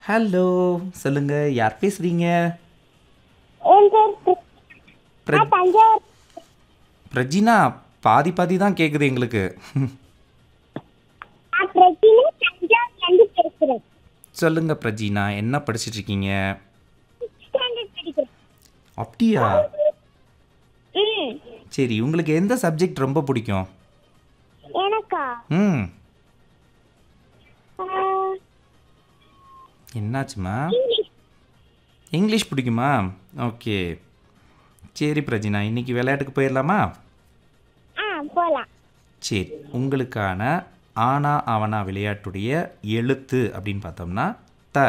hello சொல்லுங்க யார் பேசுறீங்க என் பேர் பிர- பிர- நான் தஞ்சாவூர் பிரஜினா பாதி பாதி தான் கேக்குது எங்களுக்கு நான் பிரஜினி தஞ்சாவூர்லேருந்து பேசுகிறேன் சொல்லுங்க பிரஜினா என்ன படிச்சிட்டு இருக்கீங்க ஸ்டாண்டர்ட் படிக்கிறேன் அப்படியா ம் சரி உங்களுக்கு எந்த சப்ஜெக்ட் ரொம்ப பிடிக்கும் எனக்கா ம் ஆ, என்னாச்சுமா இங்கிலீஷ் இங்கிலீஷ் பிடிக்குமா ஓகே சரி பிரஜினா இன்னைக்கு விளையாட்டுக்கு போயிடலாமா ஆ போகலாம் சரி உங்களுக்கான ஆனா அவனா விளையாட்டுடைய எழுத்து அப்படின்னு பார்த்தோம்னா த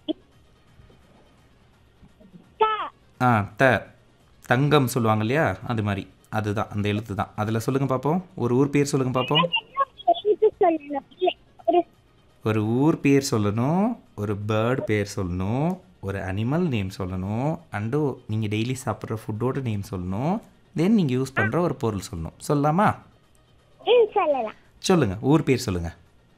கா ஆ த தங்கம் சொல்லுவாங்க இல்லையா அது மாதிரி அதுதான் அந்த எழுத்து தான் அதில் சொல்லுங்கள் பார்ப்போம் ஒரு ஊர் பேர் சொல்லுங்கள் பார்ப்போம் எழுத்து சொல்லணும் இல்லை ஒரு ஒரு ஊர் பேர் சொல்லணும் ஒரு பேர்டு பேர் சொல்லணும் ஒரு அனிமல் நேம் சொல்லணும் அண்டு நீங்கள் டெய்லி சாப்பிட்ற ஃபுட்டோட நேம் சொல்லணும் தென் நீங்கள் யூஸ் பண்ணுற ஒரு பொருள் சொல்லணும் சொல்லலாமா ம் சொல்லலாம் சொல்லுங்கள் ஊர் பேர் சொல்லுங்கள்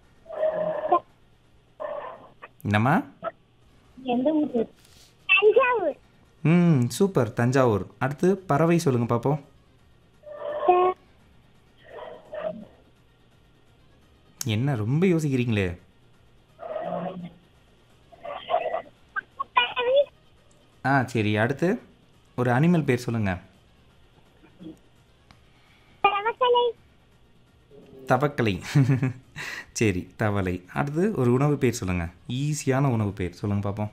என்னம்மா எந்த ஊர் தஞ்சாவூர் ம் சூப்பர் தஞ்சாவூர் அடுத்து பறவை சொல்லுங்கள் பார்ப்போம் த- என்ன ரொம்ப யோசிக்கிறீங்களே பறவை, ஆ சரி அடுத்து ஒரு அனிமல் பேர் சொல்லுங்கள் தவக்கலை தவக்கலை சரி தவளை அடுத்து ஒரு உணவு பேர் சொல்லுங்கள் ஈஸியான உணவு பேர் சொல்லுங்கள் பார்ப்போம்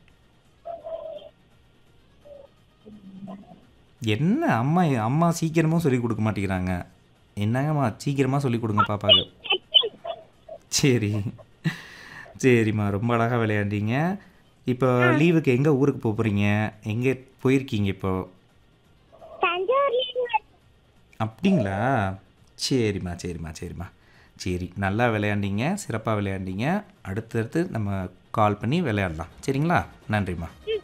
என்ன அம்மா அம்மா சீக்கிரமாக சொல்லி கொடுக்க மாட்டேங்கிறாங்க என்னங்கம்மா சீக்கிரமாக சொல்லி கொடுங்க பாப்பாக்கு சரி சரிம்மா ரொம்ப அழகாக விளையாண்டீங்க இப்போ லீவுக்கு எங்கே ஊருக்கு போக போகிறீங்க எங்கே போயிருக்கீங்க இப்போ தஞ்சாவூர்லேருந்து அப்படிங்களா சரிம்மா சரிம்மா சரிம்மா சரி நல்லா விளையாண்டீங்க சிறப்பாக விளையாண்டீங்க அடுத்தடுத்து நம்ம கால் பண்ணி விளையாடலாம் சரிங்களா நன்றிம்மா ம்